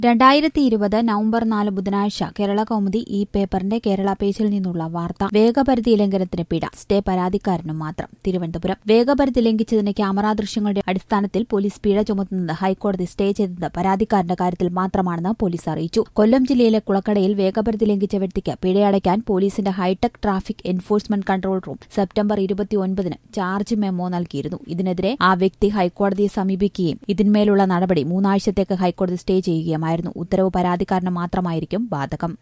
രണ്ടായിരത്തി ഇരുപത് നവംബർ നാല് ബുധനാഴ്ച കേരള കൗമുദി ഈ പേപ്പറിന്റെ കേരള പേജിൽ നിന്നുള്ള വാർത്ത വേഗപരിധി ലംഘനത്തിന് പിഴ സ്റ്റേ പരാതിക്കാരനും മാത്രം തിരുവനന്തപുരം വേഗപരിധി ലംഘിച്ചതിന് ക്യാമറാ ദൃശ്യങ്ങളുടെ അടിസ്ഥാനത്തിൽ പോലീസ് പിഴ ചുമത്തുന്നത് ഹൈക്കോടതി സ്റ്റേ ചെയ്തത് പരാതിക്കാരന്റെ കാര്യത്തിൽ മാത്രമാണെന്ന് പോലീസ് അറിയിച്ചു കൊല്ലം ജില്ലയിലെ കുളക്കടയിൽ വേഗപരിധി ലംഘിച്ച വ്യക്തിക്ക് പിഴയടയ്ക്കാൻ പോലീസിന്റെ hi-tech traffic enforcement control room September ഇരുപത്തിയൊൻപതിന് ചാർജ് മെമ്മോ നൽകിയിരുന്നു ഇതിനെതിരെ ആ വ്യക്തി ഹൈക്കോടതിയെ സമീപിക്കുകയും ഇതിന്മേലുള്ള നടപടി മൂന്നാഴ്ചത്തേക്ക് ഹൈക്കോടതി സ്റ്റേ ചെയ്യുകയുമായിരുന്നു ഉത്തരവ് പരാതിക്കാരന് മാത്രമായിരിക്കും ബാധകം